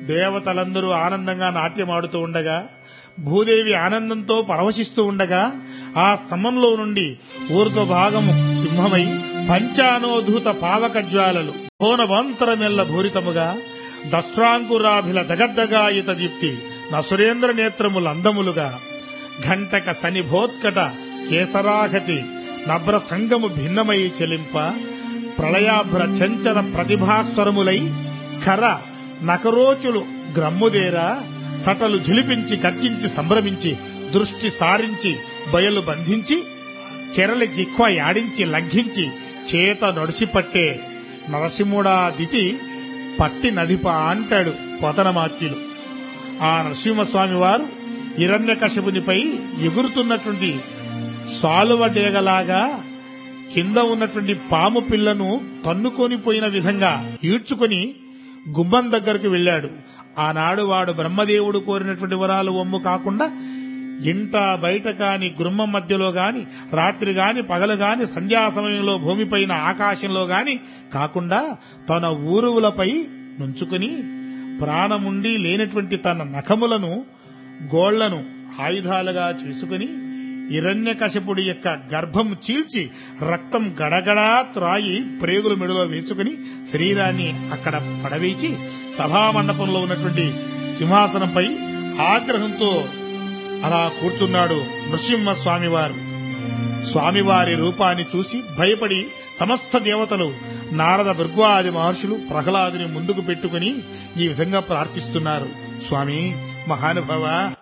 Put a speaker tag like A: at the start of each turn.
A: దేవతలందరూ ఆనందంగా నాట్యమాడుతూ ఉండగా భూదేవి ఆనందంతో పరవశిస్తూ ఉండగా ఆ స్తంభంలో నుండి ఊర్ధ్వ భాగము సింహమై పంచానోధూత పావక జ్వాలలు భోనవంతరమెల్ల భూరితముగా దష్ట్రాంకురాభిల దగద్దగాయుత దీప్తి నసురేంద్ర నేత్రములు అందములుగా ఘంటక సనిభోత్కట కేసరాగతి నభ్ర సంగము భిన్నమై చెలింప ప్రళయాభ్ర చంచల ప్రతిభాస్వరములై ఖర నకరోచులు గ్రమ్ముదేరా సటలు ఝిలిపించి గర్జించి సంభ్రమించి దృష్టి సారించి బయలు బంధించి కెరలి జిక్వ యాడించి లంఘించి చేత నొడిసిపట్టే నరసింహుడా దితి పట్టి నదిప అంటాడు పోతనమాత్యులు ఆ నరసింహస్వామి వారు హిరణ్యకశపునిపై ఎగురుతున్నటువంటి సాలువ డేగలాగా కింద ఉన్నటువంటి పాము పిల్లను తన్నుకొని పోయిన విధంగా ఈడ్చుకొని గుమ్మం దగ్గరకు వెళ్ళాడు ఆనాడు వాడు బ్రహ్మదేవుడు కోరినటువంటి వరాలు ఒమ్ము కాకుండా ఇంట బయట కాని గృహం మధ్యలో గాని రాత్రి గాని పగలు గాని సంధ్యా సమయంలో భూమిపైన ఆకాశంలో గాని కాకుండా తన ఊరువులపై నుంచుకుని ప్రాణముండి లేనటువంటి తన నఖములను గోళ్లను ఆయుధాలుగా చేసుకుని హిరణ్యకశపుడి యొక్క గర్భం చీల్చి రక్తం గడగడా త్రాయి ప్రేగుల మెడలో వేసుకుని శరీరాన్ని అక్కడ పడవేచి సభామండపంలో ఉన్నటువంటి సింహాసనంపై ఆగ్రహంతో అలా కూర్చున్నాడు నృసింహ స్వామివారు స్వామివారి రూపాన్ని చూసి భయపడి సమస్త దేవతలు నారద భృగ్వాది మహర్షులు ప్రహ్లాదుని ముందుకు పెట్టుకుని ఈ విధంగా ప్రార్థిస్తున్నారు స్వామి మహానుభవ